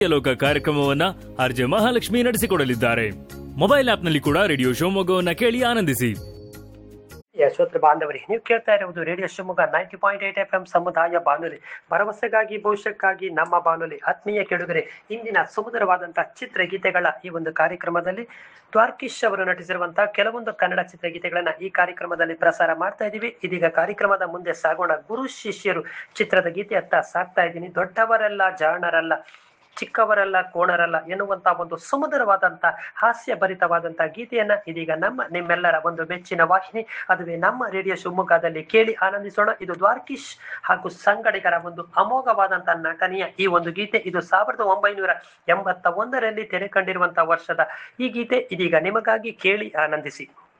ಲೋಕ ಕಾರ್ಯಕ್ರಮವನ್ನ ಆರ್ಜೆ ಮಹಾಲಕ್ಷ್ಮಿ ನಡೆಸಿಕೊಡಲಿದ್ದಾರೆ ಮೊಬೈಲ್ ಆಪ್ನಲ್ಲಿ ಕೂಡ ರೇಡಿಯೋ ಶಿವಮೊಗ್ಗವನ್ನ ಕೇಳಿ ಆನಂದಿಸಿ ಯಶೋತ್ರ ಬಾಂಧವರೇ ನೀವು ಕೇಳ್ತಾ ಇರುವುದು radio Shivamogga ninety point eight F M ಸಮುದಾಯ ಬಾನುಲಿ ಭರವಸೆಗಾಗಿ ಭವಿಷ್ಯಕ್ಕಾಗಿ ನಮ್ಮ ಬಾನುಲಿ ಆತ್ಮೀಯ ಕೆಡುಗರೆ ಇಂದಿನ ಸುಮಧುರವಾದಂತಹ ಚಿತ್ರಗೀತೆಗಳ ಈ ಒಂದು ಕಾರ್ಯಕ್ರಮದಲ್ಲಿ ದ್ವಾರ್ಕಿಶ್ ಅವರು ನಟಿಸಿರುವಂತಹ ಕೆಲವೊಂದು ಕನ್ನಡ ಚಿತ್ರಗೀತೆಗಳನ್ನ ಈ ಕಾರ್ಯಕ್ರಮದಲ್ಲಿ ಪ್ರಸಾರ ಮಾಡ್ತಾ ಇದ್ದೀವಿ ಇದೀಗ ಕಾರ್ಯಕ್ರಮದ ಮುಂದೆ ಸಾಗೋಣ ಗುರು ಶಿಷ್ಯರು ಚಿತ್ರದ ಗೀತೆಯತ್ತ ಸಾಕ್ತಾ ಇದ್ದೀನಿ ದೊಡ್ಡವರೆಲ್ಲ ಜಾಣರಲ್ಲ ಚಿಕ್ಕವರಲ್ಲ ಕೋಣರಲ್ಲ ಎನ್ನುವಂತ ಒಂದು ಸುಮಧುರವಾದಂತ ಹಾಸ್ಯ ಭರಿತವಾದಂತಹ ಗೀತೆಯನ್ನ ಇದೀಗ ನಮ್ಮ ನಿಮ್ಮೆಲ್ಲರ ಒಂದು ಬೆಚ್ಚಿನ ವಾಹಿನಿ ಅದುವೇ ನಮ್ಮ ರೇಡಿಯೋ ಶಿವಮೊಗ್ಗದಲ್ಲಿ ಕೇಳಿ ಆನಂದಿಸೋಣ ಇದು ದ್ವಾರ್ಕಿಶ್ ಹಾಗೂ ಸಂಗಡಿಗರ ಒಂದು ಅಮೋಘವಾದಂತಹ ನಟನೆಯ ಈ ಒಂದು ಗೀತೆ ಇದು ಸಾವಿರದ ಒಂಬೈನೂರ ಎಂಬತ್ತ ಒಂದರಲ್ಲಿ ತೆರೆ ಕಂಡಿರುವಂತಹ ವರ್ಷದ ಈ ಗೀತೆ ಇದೀಗ ನಿಮಗಾಗಿ ಕೇಳಿ ಆನಂದಿಸಿ